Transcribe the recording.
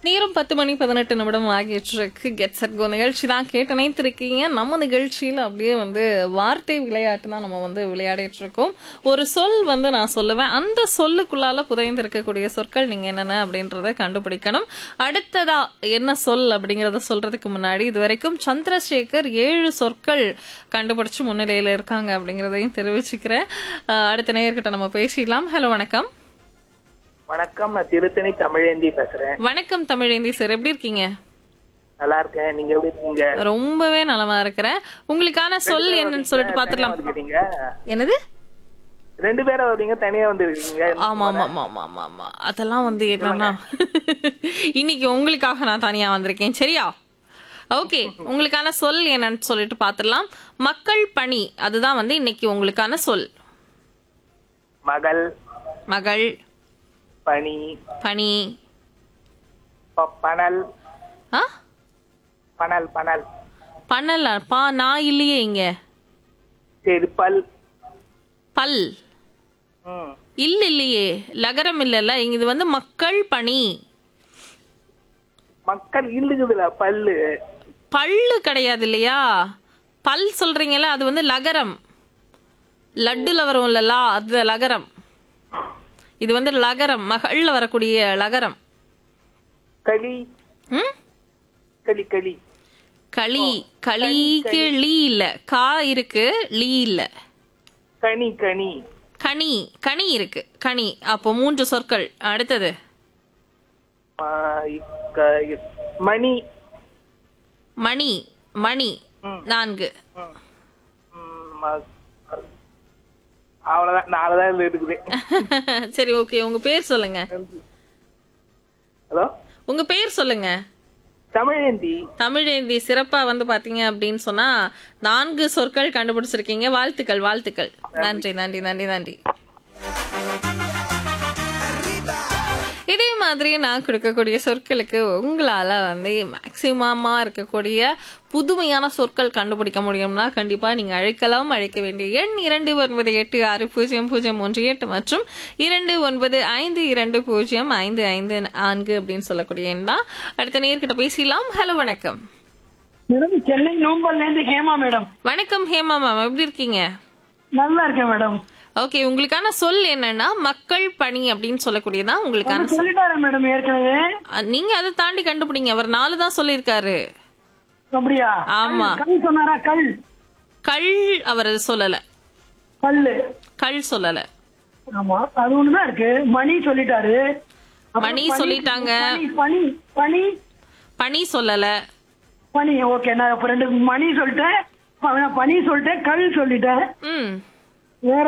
நேரம் பத்து மணி பதினெட்டு நிமிடம் ஆகிட்டு இருக்கு கெட் செட் கோ நிகழ்ச்சி தான் கேட்டு நினைத்திருக்கீங்க நம்ம நிகழ்ச்சியில் அப்படியே வந்து வார்த்தை விளையாட்டு தான் நம்ம வந்து விளையாடிட்டு இருக்கோம் ஒரு சொல் வந்து நான் சொல்லுவேன் அந்த சொல்லுக்குள்ளால புதைந்து இருக்கக்கூடிய சொற்கள் நீங்க என்னென்ன அப்படின்றத கண்டுபிடிக்கணும் அடுத்ததா என்ன சொல் அப்படிங்கறத சொல்றதுக்கு முன்னாடி இது வரைக்கும் சந்திரசேகர் ஏழு சொற்கள் கண்டுபிடிச்சு முன்னிலையில இருக்காங்க அப்படிங்கறதையும் தெரிவிச்சுக்கிறேன் அஹ் அடுத்த நேயர்கிட்ட நம்ம பேசிடலாம் ஹலோ வணக்கம் வணக்கம் நான் திருத்தணி தமிழேந்தி பேசுறேன் வணக்கம் தமிழேந்தி சார் எப்படி இருக்கீங்க நல்லா இருக்கேன் நீங்க எப்படி இருக்கீங்க ரொம்பவே நலமா இருக்கிறேன் உங்களுக்கான சொல் என்னன்னு சொல்லிட்டு பாத்துடலாம் வந்துருக்கீங்க என்னது ரெண்டு பேரும் வரீங்க தனியா வந்துருக்கீங்க ஆமா ஆமா ஆமா ஆமா ஆமா ஆமா அதெல்லாம் வந்து என்னன்னா இன்னைக்கு உங்களுக்காக நான் தனியா வந்திருக்கேன் சரியா ஓகே உங்களுக்கான சொல் என்னன்னு சொல்லிட்டு பாத்துடலாம் மக்கள் பணி அதுதான் வந்து இன்னைக்கு உங்களுக்கான சொல் மகள் மகள் பனி பணி ப- பனல் ஆ பனல் பனல் பண்ணல பா நான் இல்லையே இங்க செருப்பல் பல் ம் இல்ல இல்லையே லகரம் இல்லல்ல இங்க இது வந்து மக்கள் பணி மக்கள் இல்லுகுதுல பல்லு பல்லு கிடையாது இல்லையா பல் சொல்றீங்கல்ல அது வந்து லகரம் லட்டுல வரும் இல்லல்ல அது லகரம் இது வந்து லகரம் மகள்ல வரக்கூடிய லகரம் களி ம் களி களி களி களிக்கு லீ இல்ல கா இருக்கு லீ இல்ல கனி கனி கனி கனி இருக்கு கனி அப்போ மூன்று சொற்கள் அடுத்தது ஆ, இக்க- இ- மணி மணி மணி ம். நான்கு ம். ம், ம- அவ்வளவுதான் நாலுதான் இதுல இருக்குது சரி ஓகே உங்க பேர் சொல்லுங்க ஹலோ உங்க பேர் சொல்லுங்க தமிழேந்தி தமிழேந்தி சிறப்பா வந்து பாத்தீங்க அப்படின்னு சொன்னா நான்கு சொற்கள் கண்டுபிடிச்சிருக்கீங்க வாழ்த்துக்கள் வாழ்த்துக்கள் நன்றி நன்றி நன்றி நன்றி இதே மாதிரி நான் கொடுக்கக்கூடிய சொற்களுக்கு உங்களால வந்து மேக்சிமமா இருக்கக்கூடிய புதுமையான சொற்கள் கண்டுபிடிக்க முடியும்னா கண்டிப்பா நீங்க அழைக்கலாம் அழைக்க வேண்டிய எண் இரண்டு ஒன்பது எட்டு ஆறு பூஜ்ஜியம் பூஜ்ஜியம் ஒன்று எட்டு மற்றும் இரண்டு ஒன்பது ஐந்து இரண்டு பூஜ்ஜியம் ஐந்து ஐந்து நான்கு அப்படின்னு சொல்லக்கூடிய எண் தான் அடுத்த நேர்கிட்ட பேசலாம் ஹலோ வணக்கம் மேடம் சென்னை நோம்பல்ல இருந்து ஹேமா மேடம் வணக்கம் ஹேமா மேம் எப்படி இருக்கீங்க நல்லா இருக்கேன் மேடம் ஓகே உங்களுக்கான சொல் என்னன்னா மக்கள் பணி அப்படின்னு சொல்லக்கூடியதான் உங்களுக்கான சொல். சொல்லிட்டாரு மேடம் ஏற்கனவே அஹ், நீங்க அதை தாண்டி கண்டுபிடிங்க அவர் நாலு தான் சொல்லியிருக்காரு அப்படியா ஆமா. கல் சொன்னாரா கல் கள் அவர் சொல்லல கல்லு கள் சொல்லல ஆமா அது ஒண்ணுதான் இருக்கு மணி சொல்லிட்டாரு அப்புறம் மணி பனி- சொல்லிட்டாங்க. பனி பனி பனி பணி சொல்லல பனி ஓகே நான் இப்ப ரெண்டு மணி சொல்லிட்டேன் ப- பனி சொல்லிட்டேன் கல் சொல்லிட்டேன் ம் வேற